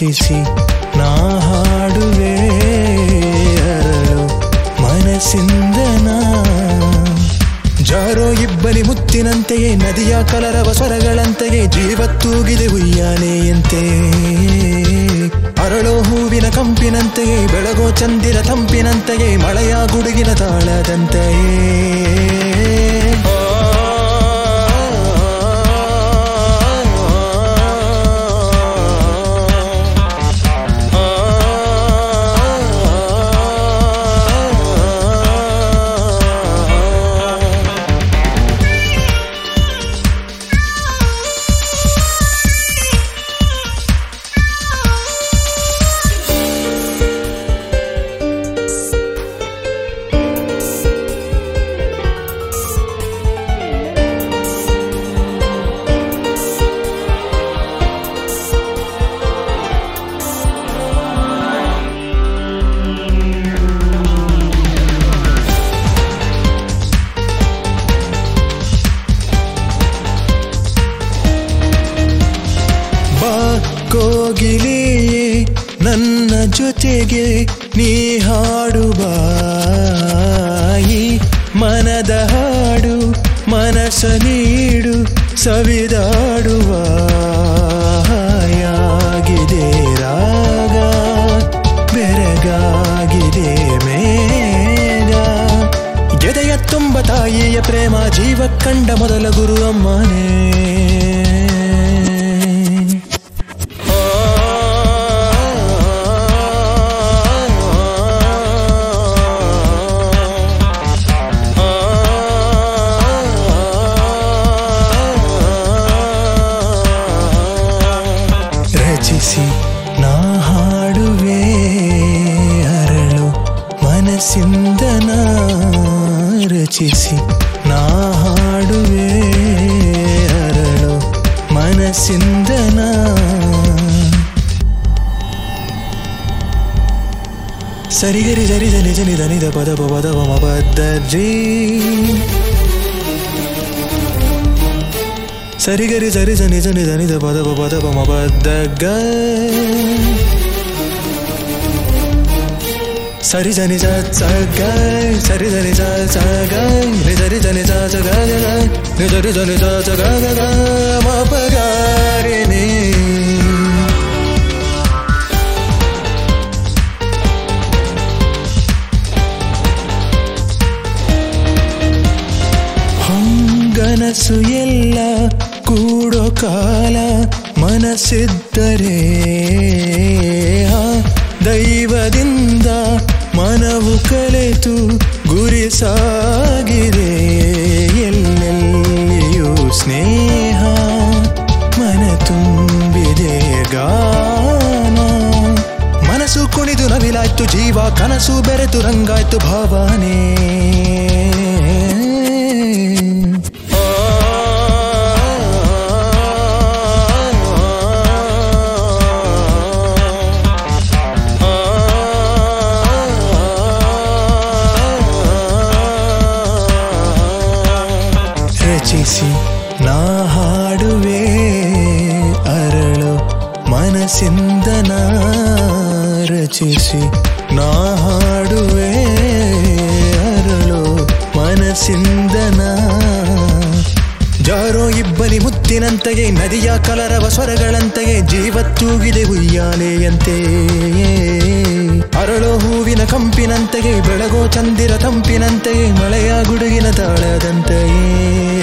ರಚಿಸಿ ನಾ ಹಾಡುವೆ ಅರಳು ಮನಸ್ಸಿಂದ ನಾ ಜಾರೋ ಇಬ್ಬನಿ ಮುತ್ತಿನಂತೆಯೇ ನದಿಯ ಕಲರವ ಸ್ವರಗಳಂತೆಯೇ ಜೀವತ್ತೂಗಿದೆ ಉಯ್ಯಾಲೆಯಂತೆ ಅರಳೋ ಹೂವಿನ ಕಂಪಿನಂತೆಯೇ ಬೆಳಗೋ ಚಂದಿರ ತಂಪಿನಂತೆಯೇ ಮಳೆಯ ಗುಡುಗಿನ ತಾಳದಂತೆಯೇ ಬಾ ಕೋಗಿಲೆಯೇ ನನ್ನ ಜೊತೆಗೆ ನೀ ಹಾಡುವ ಈ ಮನದ ಹಾಡು ಮನಸ್ಸ ನೀಡು ಸವಿದಾಡುವ ಹಾಯಾಗಿದೆ ರಾಗ ಬೆರಗಾಗಿದೆ ಮೇಘ ಎದೆಯ ತುಂಬ ತಾಯಿಯ ಪ್ರೇಮ ಜೀವ ಕಂಡ ಮೊದಲ ಗುರು ಅಮ್ಮನೇ ರಚಿಸಿ ನಾ ಹಾಡುವೆ ಅರಳು ಮನಸ್ಸಿಂದ ನಾ ರಚಿಸಿ ನಾ ಹಾಡುವೆ ಅರಳು ಮನಸ್ಸಿಂದ ನಾ ಸರಿಗರಿ ಜರಿ ಜನಿ ಜನಿ ದನಿದ ಪದ ಪದ ಮಮ ಪದ ಜೀ ಸರಿಗರಿ ಸರಿ ಸನಿ ಸನಿ ಸನಿದ ಪದ ಪದ ಪಮ ಪದ ಗ ಸರಿ ಸನಿ ಸ ಸ ಗ ಸರಿ ಸನಿ ಸ ಸ ಗ ನಿ ಸರಿ ಸನಿ ಸ ಸ ಗ ಗ ಗ ನಿ ಸರಿ ಸನಿ ಸ ಸ ಗ ಗ ಗ ಮ ಪ ಗ ರೆ ನಿ ಹೊಂಗನಸು ಎಲ್ಲ ಕೂಡೋ ಕಾಲ ಮನಸ್ಸಿದ್ದರೆ ಆ ದೈವದಿಂದ ಮನವು ಕಲೆತು ಗುರಿ ಸಾಗಿದೆ ಎಲ್ಲೆಲ್ಲಿಯೂ ಸ್ನೇಹ ಮನ ತುಂಬಿದೆ ಗಾನ ಮನಸ್ಸು ಕುಣಿದು ನವಿಲಾಯ್ತು ಜೀವ ಕನಸು ಬೆರೆತು ರಂಗಾಯ್ತು ಭಾವನೆ ರಚಿಸಿ ನಾ ಹಾಡುವೆ ಅರಳು ಮನಸ್ಸಿಂದ ನಾ ರಚಿಸಿ ನಾ ಹಾಡುವೆ ಅರಳು ಮನಸ್ಸಿಂದ ನಾ ಜಾರೋ ಇಬ್ಬನಿ ಮುತ್ತಿನಂತೆಯೇ ನದಿಯ ಕಲರವ ಸ್ವರಗಳಂತೆಯೇ ಜೀವತ್ತೂಗಿದೆ ಉಯ್ಯಾಲೆಯಂತೆ ಅರಳೋ ಹೂವಿನ ಕಂಪಿನಂತೆಯೇ ಬೆಳಗೋ ಚಂದಿರ ತಂಪಿನಂತೆಯೇ ಮಳೆಯ ಗುಡುಗಿನ ತಾಳದಂತೆಯೇ